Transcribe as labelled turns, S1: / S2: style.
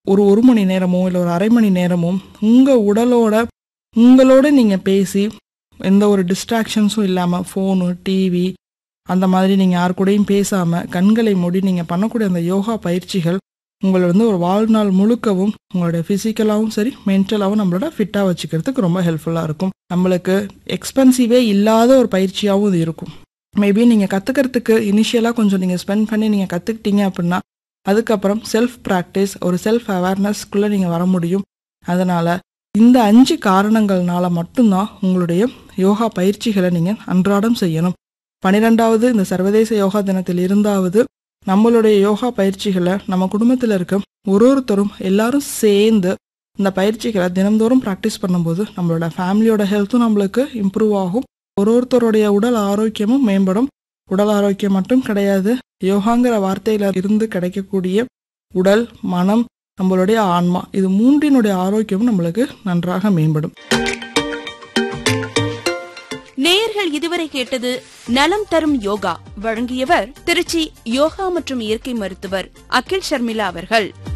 S1: ஒரு ஒரு மணி நேரமோ இல்லை ஒரு அரை மணி நேரமோ உங்கள் உடலோட உங்களோட நீங்கள் பேசி எந்த ஒரு டிஸ்ட்ராக்ஷன்ஸும் இல்லாமல் ஃபோனு டிவி அந்த மாதிரி நீங்கள் யார் கூடயும் பேசாமல் கண்களை மூடி நீங்கள் பண்ணக்கூடிய அந்த யோகா பயிற்சிகள் உங்களை வந்து ஒரு வாழ்நாள் முழுக்கவும் உங்களோட ஃபிசிக்கலாகவும் சரி மென்டலாகவும் நம்மளோட ஃபிட்டாக வச்சுக்கிறதுக்கு ரொம்ப ஹெல்ப்ஃபுல்லாக இருக்கும் நம்மளுக்கு எக்ஸ்பென்சிவே இல்லாத ஒரு பயிற்சியாகவும் இது இருக்கும் மேபி நீங்கள் கற்றுக்கிறதுக்கு இனிஷியலாக கொஞ்சம் நீங்கள் ஸ்பெண்ட் பண்ணி நீங்கள் கற்றுக்கிட்டீங்க அப்படின்னா அதுக்கப்புறம் செல்ஃப் ப்ராக்டிஸ் ஒரு செல்ஃப் அவேர்னஸ்க்குள்ளே நீங்கள் வர முடியும் அதனால் இந்த அஞ்சு காரணங்கள்னால மட்டும்தான் உங்களுடைய யோகா பயிற்சிகளை நீங்கள் அன்றாடம் செய்யணும் பன்னிரெண்டாவது இந்த சர்வதேச யோகா தினத்தில் இருந்தாவது நம்மளுடைய யோகா பயிற்சிகளை நம்ம குடும்பத்தில் இருக்க ஒரு ஒருத்தரும் எல்லாரும் சேர்ந்து இந்த பயிற்சிகளை தினந்தோறும் ப்ராக்டிஸ் பண்ணும்போது நம்மளோட ஃபேமிலியோட ஹெல்த்தும் நம்மளுக்கு இம்ப்ரூவ் ஆகும் ஒரு ஒருத்தருடைய உடல் ஆரோக்கியமும் மேம்படும் உடல் ஆரோக்கியம் மட்டும் கிடையாது யோகாங்கிற வார்த்தையில இருந்து கிடைக்கக்கூடிய உடல் மனம் நம்மளுடைய ஆன்மா இது மூன்றினுடைய ஆரோக்கியமும் நம்மளுக்கு நன்றாக மேம்படும்
S2: நேயர்கள் இதுவரை கேட்டது நலம் தரும் யோகா வழங்கியவர் திருச்சி யோகா மற்றும் இயற்கை மருத்துவர் அகில் ஷர்மிளா அவர்கள்